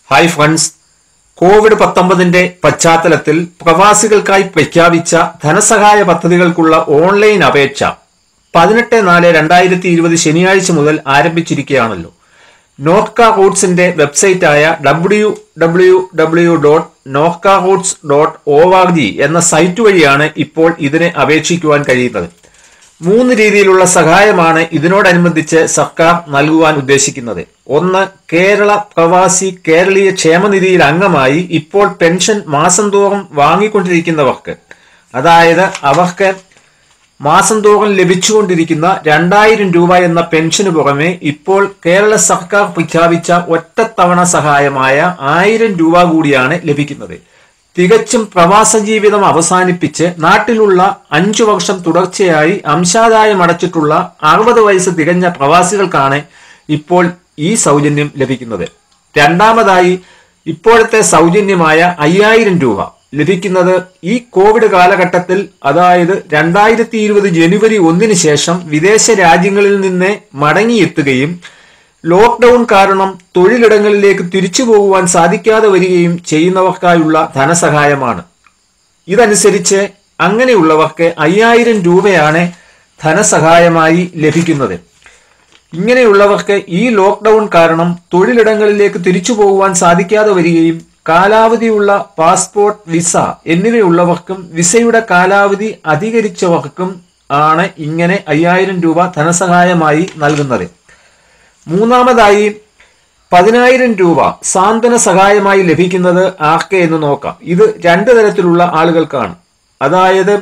hi friends Covid പത്തൊമ്പതിന്റെ പശ്ചാത്തലത്തിൽ പ്രവാസികൾക്കായി പ്രഖ്യാപിച്ച ധനസഹായ പദ്ധതികൾക്കുള്ള ഓൺലൈൻ അപേക്ഷ പതിനെട്ട് നാല് രണ്ടായിരത്തി ഇരുപത് ശനിയാഴ്ച മുതൽ ആരംഭിച്ചിരിക്കുകയാണല്ലോ നോർക്ക റൂട്ട്സിന്റെ വെബ്സൈറ്റായ W W W dot Norka roots dot O R G എന്ന സൈറ്റ് വഴിയാണ് ഇപ്പോൾ ഇതിന് അപേക്ഷിക്കുവാൻ കഴിയുന്നത് മൂന്ന് രീതിയിലുള്ള സഹായമാണ് ഇതിനോടനുബന്ധിച്ച് സർക്കാർ നൽകുവാൻ ഉദ്ദേശിക്കുന്നത് ഒന്ന് കേരള പ്രവാസി കേരളീയ ക്ഷേമനിധിയിൽ അംഗമായി ഇപ്പോൾ പെൻഷൻ മാസം തോറും വാങ്ങിക്കൊണ്ടിരിക്കുന്നവർക്ക് അതായത് അവർക്ക് മാസം തോറും ലഭിച്ചുകൊണ്ടിരിക്കുന്ന രണ്ടായിരം രൂപ എന്ന പെൻഷന് പുറമെ ഇപ്പോൾ കേരള സർക്കാർ പ്രഖ്യാപിച്ച ഒറ്റത്തവണ സഹായമായ ആയിരം രൂപ കൂടിയാണ് ലഭിക്കുന്നത് തികച്ചും പ്രവാസ ജീവിതം അവസാനിപ്പിച്ച് നാട്ടിലുള്ള അഞ്ചു വർഷം തുടർച്ചയായി അംശാദായം അടച്ചിട്ടുള്ള അറുപത് വയസ്സ് തികഞ്ഞ പ്രവാസികൾക്കാണ് ഇപ്പോൾ ഈ സൗജന്യം ലഭിക്കുന്നത് രണ്ടാമതായി ഇപ്പോഴത്തെ സൗജന്യമായ അയ്യായിരം രൂപ ലഭിക്കുന്നത് ഈ കോവിഡ് കാലഘട്ടത്തിൽ അതായത് രണ്ടായിരത്തി ഇരുപത് ജനുവരി ഒന്നിന് ശേഷം വിദേശ രാജ്യങ്ങളിൽ നിന്ന് മടങ്ങിയെത്തുകയും ലോക്ക്ഡൌൺ കാരണം തൊഴിലിടങ്ങളിലേക്ക് തിരിച്ചു പോകുവാൻ സാധിക്കാതെ വരികയും ചെയ്യുന്നവർക്കായുള്ള ധനസഹായമാണ് ഇതനുസരിച്ച് അങ്ങനെയുള്ളവർക്ക് അയ്യായിരം രൂപയാണ് ധനസഹായമായി ലഭിക്കുന്നത് ഇങ്ങനെയുള്ളവർക്ക് ഈ ലോക്ക്ഡൌൺ കാരണം തൊഴിലിടങ്ങളിലേക്ക് തിരിച്ചു പോകുവാൻ സാധിക്കാതെ വരികയും കാലാവധിയുള്ള പാസ്പോർട്ട് വിസ എന്നിവയുള്ളവർക്കും വിസയുടെ കാലാവധി അധികരിച്ചവർക്കും ആണ് ഇങ്ങനെ അയ്യായിരം രൂപ ധനസഹായമായി നൽകുന്നത് മൂന്നാമതായി പതിനായിരം രൂപ സാന്ത്വന സഹായമായി ലഭിക്കുന്നത് ആർക്ക് എന്ന് നോക്കാം ഇത് രണ്ട് തരത്തിലുള്ള ആളുകൾക്കാണ് അതായത്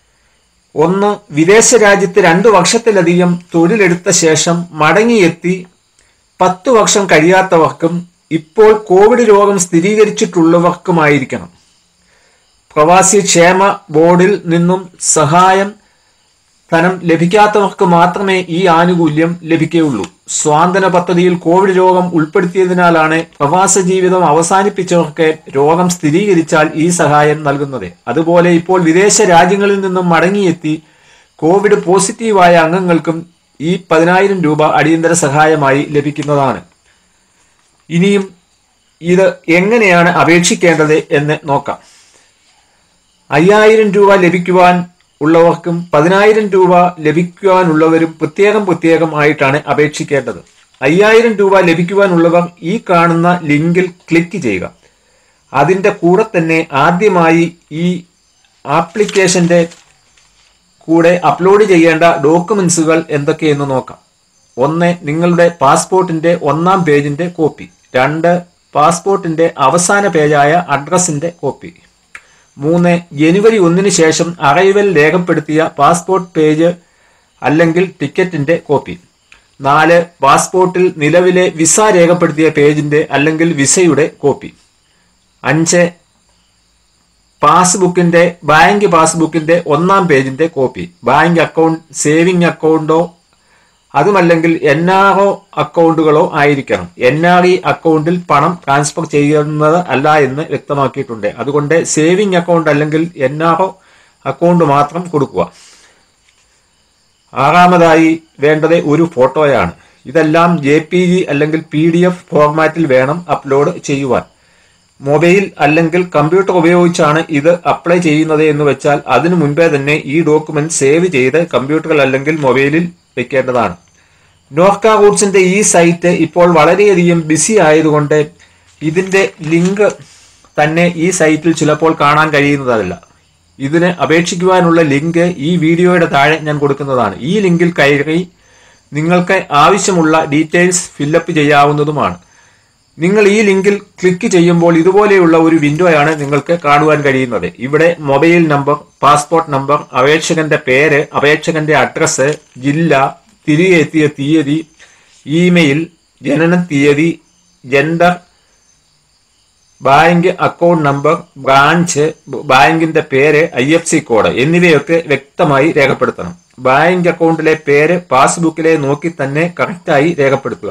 ഒന്ന് വിദേശ രാജ്യത്ത് രണ്ടു വർഷത്തിലധികം തൊഴിലെടുത്ത ശേഷം മടങ്ങിയെത്തി പത്തു വർഷം കഴിയാത്തവർക്കും ഇപ്പോൾ കോവിഡ് രോഗം സ്ഥിരീകരിച്ചിട്ടുള്ളവർക്കുമായിരിക്കണം പ്രവാസി ക്ഷേമ ബോർഡിൽ നിന്നും സഹായം ധനം ലഭിക്കാത്തവർക്ക് മാത്രമേ ഈ ആനുകൂല്യം ലഭിക്കുകയുള്ളൂ സ്വാന്തന പദ്ധതിയിൽ കോവിഡ് രോഗം ഉൾപ്പെടുത്തിയതിനാലാണ് പ്രവാസ ജീവിതം അവസാനിപ്പിച്ചവർക്ക് രോഗം സ്ഥിരീകരിച്ചാൽ ഈ സഹായം നൽകുന്നത് അതുപോലെ ഇപ്പോൾ വിദേശ രാജ്യങ്ങളിൽ നിന്നും മടങ്ങിയെത്തി കോവിഡ് പോസിറ്റീവായ അംഗങ്ങൾക്കും ഈ പതിനായിരം രൂപ അടിയന്തര സഹായമായി ലഭിക്കുന്നതാണ് ഇനിയും ഇത് എങ്ങനെയാണ് അപേക്ഷിക്കേണ്ടത് എന്ന് നോക്കാം അയ്യായിരം രൂപ ലഭിക്കുവാൻ ഉള്ളവർക്കും പതിനായിരം രൂപ ലഭിക്കുവാനുള്ളവരും പ്രത്യേകം പ്രത്യേകം ആയിട്ടാണ് അപേക്ഷിക്കേണ്ടത് അയ്യായിരം രൂപ ലഭിക്കുവാനുള്ളവർ ഈ കാണുന്ന ലിങ്കിൽ ക്ലിക്ക് ചെയ്യുക അതിൻ്റെ കൂടെ തന്നെ ആദ്യമായി ഈ ആപ്ലിക്കേഷൻ്റെ കൂടെ അപ്ലോഡ് ചെയ്യേണ്ട ഡോക്യുമെന്റ്സുകൾ എന്തൊക്കെയെന്ന് നോക്കാം ഒന്ന് നിങ്ങളുടെ പാസ്പോർട്ടിന്റെ ഒന്നാം പേജിന്റെ കോപ്പി രണ്ട് പാസ്പോർട്ടിന്റെ അവസാന പേജായ അഡ്രസ്സിന്റെ കോപ്പി മൂന്ന് ജനുവരി ഒന്നിന് ശേഷം അറൈവൽ രേഖപ്പെടുത്തിയ പാസ്പോർട്ട് പേജ് അല്ലെങ്കിൽ ടിക്കറ്റിന്റെ കോപ്പി നാല് പാസ്പോർട്ടിൽ നിലവിലെ വിസ രേഖപ്പെടുത്തിയ പേജിന്റെ അല്ലെങ്കിൽ വിസയുടെ കോപ്പി അഞ്ച് പാസ്ബുക്കിന്റെ ബാങ്ക് പാസ്ബുക്കിന്റെ ഒന്നാം പേജിന്റെ കോപ്പി ബാങ്ക് അക്കൗണ്ട് സേവിംഗ് അക്കൗണ്ടോ അതുമല്ലെങ്കിൽ എൻ ആർ ഒ അക്കൗണ്ടുകളോ ആയിരിക്കണം എൻ ആർ ഇ അക്കൗണ്ടിൽ പണം ട്രാൻസ്ഫർ ചെയ്യുന്നത് അല്ല എന്ന് വ്യക്തമാക്കിയിട്ടുണ്ട് അതുകൊണ്ട് സേവിംഗ് അക്കൗണ്ട് അല്ലെങ്കിൽ എൻ ആർ ഒ അക്കൗണ്ട് മാത്രം കൊടുക്കുക ആറാമതായി വേണ്ടത് ഒരു ഫോട്ടോയാണ് ഇതെല്ലാം ജെ പി ജി അല്ലെങ്കിൽ പി ഡി എഫ് ഫോർമാറ്റിൽ വേണം അപ്ലോഡ് ചെയ്യുവാൻ മൊബൈൽ അല്ലെങ്കിൽ കമ്പ്യൂട്ടർ ഉപയോഗിച്ചാണ് ഇത് അപ്ലൈ ചെയ്യുന്നത് എന്ന് വെച്ചാൽ അതിനു മുൻപേ തന്നെ ഈ ഡോക്യുമെന്റ് സേവ് ചെയ്ത് കമ്പ്യൂട്ടറിൽ അല്ലെങ്കിൽ മൊബൈലിൽ വെക്കേണ്ടതാണ് നോർക്ക റൂട്ട്സിന്റെ ഈ സൈറ്റ് ഇപ്പോൾ വളരെയധികം ബിസി ആയതുകൊണ്ട് ഇതിന്റെ ലിങ്ക് തന്നെ ഈ സൈറ്റിൽ ചിലപ്പോൾ കാണാൻ കഴിയുന്നതല്ല ഇതിന് അപേക്ഷിക്കുവാനുള്ള ലിങ്ക് ഈ വീഡിയോയുടെ താഴെ ഞാൻ കൊടുക്കുന്നതാണ് ഈ ലിങ്കിൽ കയറി നിങ്ങൾക്ക് ആവശ്യമുള്ള ഡീറ്റെയിൽസ് ഫില്ലപ്പ് ചെയ്യാവുന്നതുമാണ് നിങ്ങൾ ഈ ലിങ്കിൽ ക്ലിക്ക് ചെയ്യുമ്പോൾ ഇതുപോലെയുള്ള ഒരു വിൻഡോയാണ് നിങ്ങൾക്ക് കാണുവാൻ കഴിയുന്നത് ഇവിടെ മൊബൈൽ നമ്പർ പാസ്പോർട്ട് നമ്പർ അപേക്ഷകന്റെ പേര് അപേക്ഷകന്റെ അഡ്രസ്സ് ജില്ല തിരികെ എത്തിയ തീയതി ഇമെയിൽ ജനന തീയതി gender bank account number branch ബാങ്കിന്റെ പേര് ഐ എഫ് സി കോഡ് എന്നിവയൊക്കെ വ്യക്തമായി രേഖപ്പെടുത്തണം ബാങ്ക് അക്കൗണ്ടിലെ പേര് പാസ്ബുക്കിലെ നോക്കി തന്നെ കറക്റ്റായി രേഖപ്പെടുത്തുക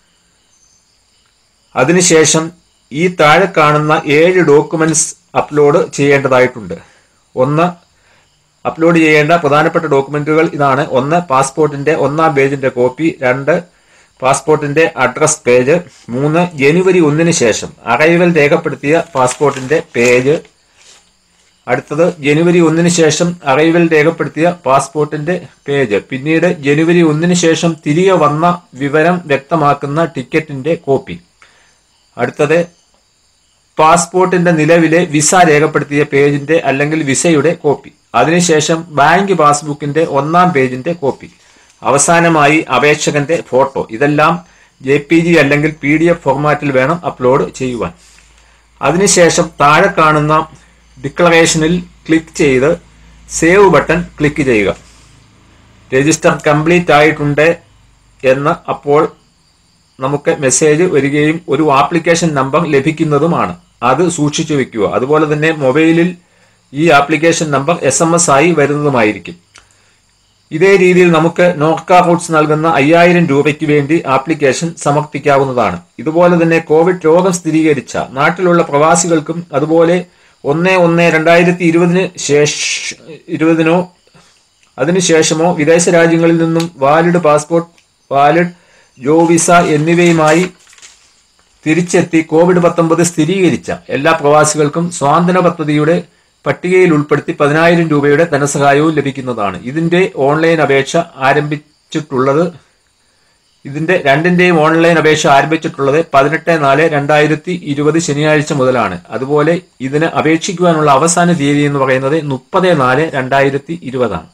അതിനുശേഷം ഈ താഴെ കാണുന്ന ഏഴ് ഡോക്യുമെന്റ്സ് അപ്ലോഡ് ചെയ്യേണ്ടതായിട്ടുണ്ട് ഒന്ന് അപ്ലോഡ് ചെയ്യേണ്ട പ്രധാനപ്പെട്ട ഡോക്യുമെന്റുകൾ ഇതാണ് ഒന്ന് പാസ്പോർട്ടിന്റെ ഒന്നാം പേജിന്റെ കോപ്പി രണ്ട് പാസ്പോർട്ടിന്റെ അഡ്രസ് പേജ് മൂന്ന് ജനുവരി ഒന്നിന് ശേഷം അറൈവൽ രേഖപ്പെടുത്തിയ പാസ്പോർട്ടിന്റെ പേജ് അടുത്തത് ജനുവരി ഒന്നിന് ശേഷം അറൈവൽ രേഖപ്പെടുത്തിയ പാസ്പോർട്ടിന്റെ പേജ് പിന്നീട് ജനുവരി ഒന്നിന് ശേഷം തിരികെ വന്ന വിവരം വ്യക്തമാക്കുന്ന ടിക്കറ്റിന്റെ കോപ്പി അടുത്തത് പാസ്പോർട്ടിന്റെ നിലവിലെ വിസ രേഖപ്പെടുത്തിയ പേജിന്റെ അല്ലെങ്കിൽ വിസയുടെ കോപ്പി അതിനുശേഷം ബാങ്ക് പാസ്ബുക്കിന്റെ ഒന്നാം പേജിന്റെ കോപ്പി അവസാനമായി അപേക്ഷകന്റെ ഫോട്ടോ ഇതെല്ലാം ജെ പി ജി അല്ലെങ്കിൽ പി ഡി എഫ് ഫോർമാറ്റിൽ വേണം അപ്ലോഡ് ചെയ്യുവാൻ അതിനുശേഷം താഴെ കാണുന്ന ഡിക്ലറേഷനിൽ ക്ലിക്ക് ചെയ്ത് സേവ് ബട്ടൺ ക്ലിക്ക് ചെയ്യുക രജിസ്റ്റർ കംപ്ലീറ്റ് ആയിട്ടുണ്ട് എന്ന് അപ്പോൾ നമുക്ക് മെസ്സേജ് വരികയും ഒരു ആപ്ലിക്കേഷൻ നമ്പർ ലഭിക്കുന്നതുമാണ് അത് സൂക്ഷിച്ചു വെക്കുക അതുപോലെ തന്നെ മൊബൈലിൽ ഈ application number S M S ആയി വരുന്നതുമായിരിക്കും ഇതേ രീതിയിൽ നമുക്ക് നോർക്ക റൂട്ട്സ് നൽകുന്ന അയ്യായിരം രൂപയ്ക്ക് വേണ്ടി ആപ്ലിക്കേഷൻ സമർപ്പിക്കാവുന്നതാണ് ഇതുപോലെ തന്നെ കോവിഡ് രോഗം സ്ഥിരീകരിച്ച നാട്ടിലുള്ള പ്രവാസികൾക്കും അതുപോലെ ഒന്ന് ഒന്ന് രണ്ടായിരത്തി ഇരുപതിന് ശേഷ ഇരുപതിനോ അതിനുശേഷമോ വിദേശ രാജ്യങ്ങളിൽ നിന്നും valid passport valid job visa എന്നിവയുമായി തിരിച്ചെത്തി കോവിഡ് പത്തൊമ്പത് സ്ഥിരീകരിച്ച എല്ലാ പ്രവാസികൾക്കും സ്വാതന്ത്ര്യ പദ്ധതിയുടെ പട്ടികയിൽ ഉൾപ്പെടുത്തി പതിനായിരം രൂപയുടെ ധനസഹായവും ലഭിക്കുന്നതാണ് ഇതിന്റെ ഓൺലൈൻ അപേക്ഷ ആരംഭിച്ചിട്ടുള്ളത് ഇതിന്റെ രണ്ടിന്റെയും ഓൺലൈൻ അപേക്ഷ ആരംഭിച്ചിട്ടുള്ളത് പതിനെട്ട് നാല് രണ്ടായിരത്തി ഇരുപത് ശനിയാഴ്ച മുതലാണ് അതുപോലെ ഇതിന് അപേക്ഷിക്കുവാനുള്ള അവസാന തീയതി എന്ന് പറയുന്നത് മുപ്പത് നാല് രണ്ടായിരത്തി ഇരുപതാണ്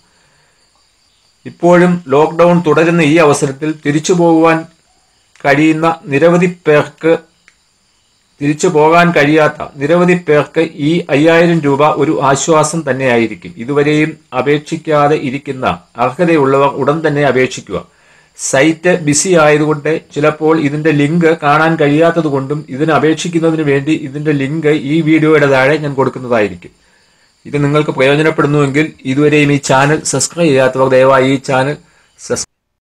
ഇപ്പോഴും ലോക്ക്ഡൌൺ തുടരുന്ന ഈ അവസരത്തിൽ തിരിച്ചു പോകുവാൻ കഴിയുന്ന നിരവധി പേർക്ക് തിരിച്ചു പോകാൻ കഴിയാത്ത നിരവധി പേർക്ക് ഈ അയ്യായിരം രൂപ ഒരു ആശ്വാസം തന്നെയായിരിക്കും ഇതുവരെയും അപേക്ഷിക്കാതെ ഇരിക്കുന്ന അർഹതയുള്ളവർ ഉടൻ തന്നെ അപേക്ഷിക്കുക സൈറ്റ് ബിസി ആയതുകൊണ്ട് ചിലപ്പോൾ ഇതിന്റെ ലിങ്ക് കാണാൻ കഴിയാത്തത് കൊണ്ടും ഇതിന് അപേക്ഷിക്കുന്നതിന് വേണ്ടി ഇതിന്റെ ലിങ്ക് ഈ വീഡിയോയുടെ താഴെ ഞാൻ കൊടുക്കുന്നതായിരിക്കും ഇത് നിങ്ങൾക്ക് പ്രയോജനപ്പെടുന്നുവെങ്കിൽ ഇതുവരെയും ഈ ചാനൽ സബ്സ്ക്രൈബ് ചെയ്യാത്തവർ ദയവായി ഈ ചാനൽ സബ്സ്ക്രൈബ്